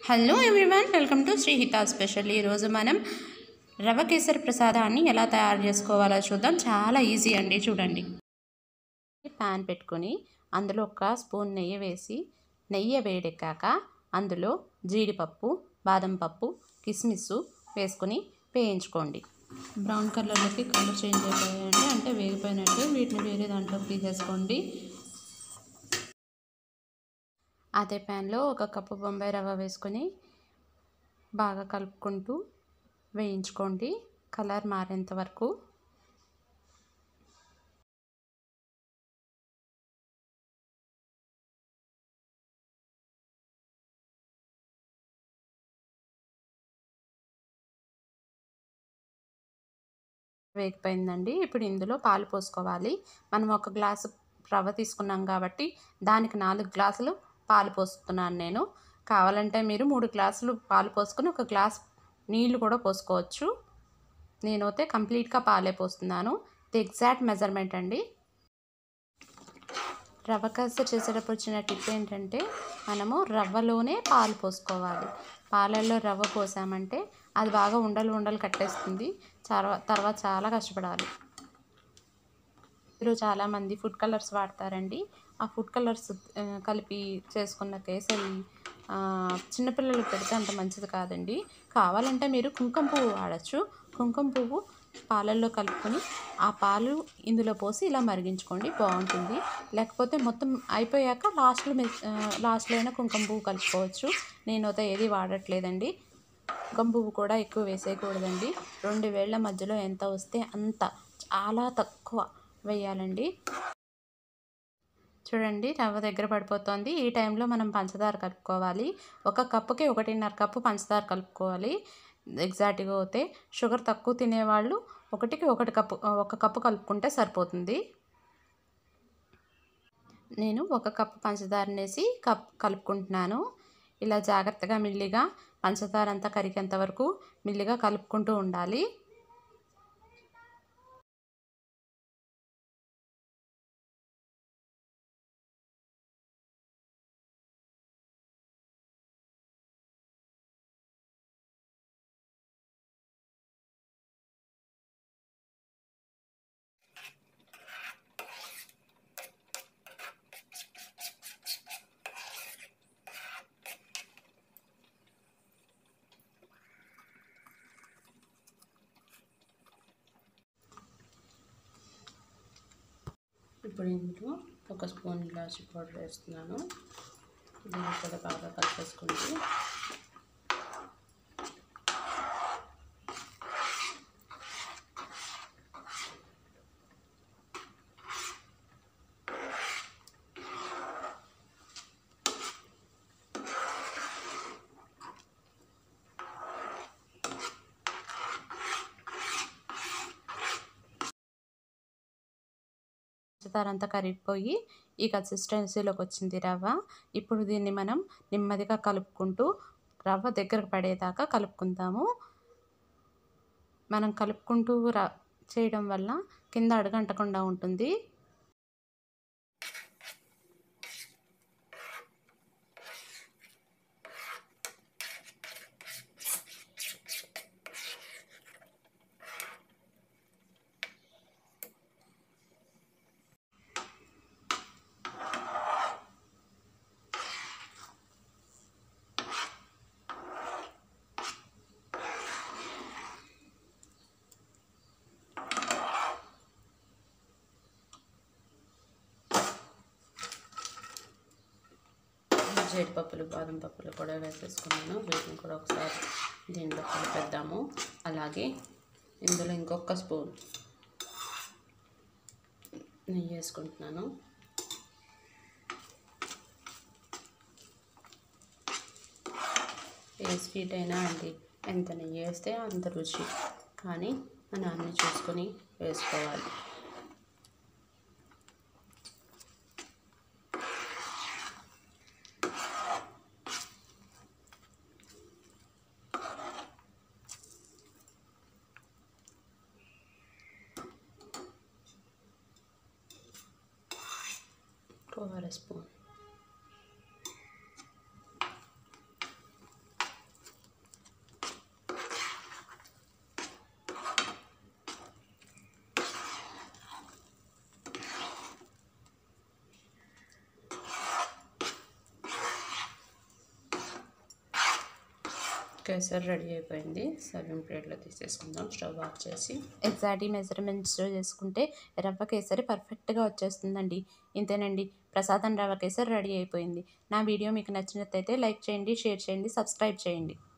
hello everyone welcome to Srihitha special ఈరోజు మనం రవ కేసరి ప్రసాదాన్ని ఎలా తయారు చేసుకోవాలో చూద్దాం చాలా ఈజీ అండి చూడండి ప్యాన్ పెట్టుకొని అందులో ఒక స్పూన్ నెయ్యి వేసి నెయ్యి వేడెక్కాక అందులో జీడిపప్పు బాదం పప్పు కిస్మిస్ వేసుకొని వేయించుకోండి బ్రౌన్ కలర్లోకి కలర్ చేంజ్ అయిపోయాయండి అంటే వేగిపోయినట్టు వీటిని వేరే దాంట్లోకి తీసేసుకోండి అదే ప్యాన్లో ఒక కప్పు బొంబాయి రవ్వ వేసుకొని బాగా కలుపుకుంటూ వేయించుకోండి కలర్ మారేంత వరకు వేగిపోయిందండి ఇప్పుడు ఇందులో పాలు పోసుకోవాలి మనం ఒక గ్లాసు రవ్వ తీసుకున్నాం కాబట్టి దానికి నాలుగు గ్లాసులు పాలు పోస్తున్నాను నేను కావాలంటే మీరు మూడు గ్లాసులు పాలు పోసుకొని ఒక గ్లాస్ నీళ్లు కూడా పోసుకోవచ్చు నేనైతే కంప్లీట్గా పాలే పోస్తున్నాను ఇది ఎగ్జాక్ట్ మెజర్మెంట్ అండి రవ్వ కస చేసేటప్పుడు వచ్చిన టిప్ ఏంటంటే మనము రవ్వలోనే పాలు పోసుకోవాలి పాలల్లో రవ్వ పోసామంటే అది బాగా ఉండలు ఉండలు కట్టేస్తుంది తర్వాత చాలా కష్టపడాలి మీరు చాలామంది ఫుడ్ కలర్స్ వాడతారండి ఆ ఫుడ్ కలర్స్ కలిపి చేసుకున్న కేసరి చిన్నపిల్లలకు పెడితే అంత మంచిది కాదండి కావాలంటే మీరు కుంకుమ పువ్వు వాడచ్చు కుంకుమ పువ్వు పాలల్లో కలుపుకొని ఆ పాలు ఇందులో పోసి ఇలా మరిగించుకోండి బాగుంటుంది లేకపోతే మొత్తం అయిపోయాక లాస్ట్లో లాస్ట్లో అయినా కుంకుమ పువ్వు కలుపుకోవచ్చు నేనైతే ఏది వాడట్లేదండి కుంకుమ పువ్వు కూడా ఎక్కువ వేసేయకూడదండి రెండు వేళ్ల మధ్యలో ఎంత వస్తే అంత చాలా తక్కువ వేయాలండి చూడండి రవ్వ దగ్గర పడిపోతుంది ఈ టైంలో మనం పంచదార కలుపుకోవాలి ఒక కప్పుకి ఒకటిన్నర కప్పు పంచదార కలుపుకోవాలి ఎగ్జాక్ట్గా అయితే షుగర్ తక్కువ తినేవాళ్ళు ఒకటికి ఒకటి కప్పు ఒక కప్పు కలుపుకుంటే సరిపోతుంది నేను ఒక కప్పు పంచదార వేసి కప్ కలుపుకుంటున్నాను ఇలా జాగ్రత్తగా మిల్లిగా పంచదార అంతా కరిగేంత వరకు మిల్లిగా కలుపుకుంటూ ఉండాలి ఇప్పుడు ఇందులో ఒక స్పూన్ ఇలాచి పౌడర్ వేస్తున్నాను దీన్ని కూడా బాగా కలిపేసుకుంటే పంచదార అంతా కరిగిపోయి ఈ కన్సిస్టెన్సీలోకి వచ్చింది రవ్వ ఇప్పుడు దీన్ని మనం నెమ్మదిగా కలుపుకుంటూ రవ్వ దగ్గరకు పడేదాకా కలుపుకుందాము మనం కలుపుకుంటూ ర చేయడం వల్ల కింద అడుగంటకుండా ఉంటుంది జీడిపప్పులు బాదం పప్పులు కూడా వేసేసుకున్నాను వీటిని కూడా ఒకసారి దీంట్లో కలిపేద్దాము అలాగే ఇందులో ఇంకొక స్పూన్ నెయ్యి వేసుకుంటున్నాను ఏ స్వీట్ అయినా అండి ఎంత నెయ్యి వేస్తే అంత రుచి కానీ మనం అన్నీ చూసుకొని వేసుకోవాలి ఒక స్పూన్ కేసరి రెడీ అయిపోయింది సర్వింగ్ ప్లేట్లో తీసేసుకుందాం స్టవ్ ఆఫ్ చేసి ఎగ్జాక్ట్ మెజర్మెంట్స్తో చేసుకుంటే రవ్వ కేసరి పర్ఫెక్ట్గా వచ్చేస్తుందండి ఇంతేనండి ప్రసాదం రవ్వ కేసరి రెడీ అయిపోయింది నా వీడియో మీకు నచ్చినట్టయితే లైక్ చేయండి షేర్ చేయండి సబ్స్క్రైబ్ చేయండి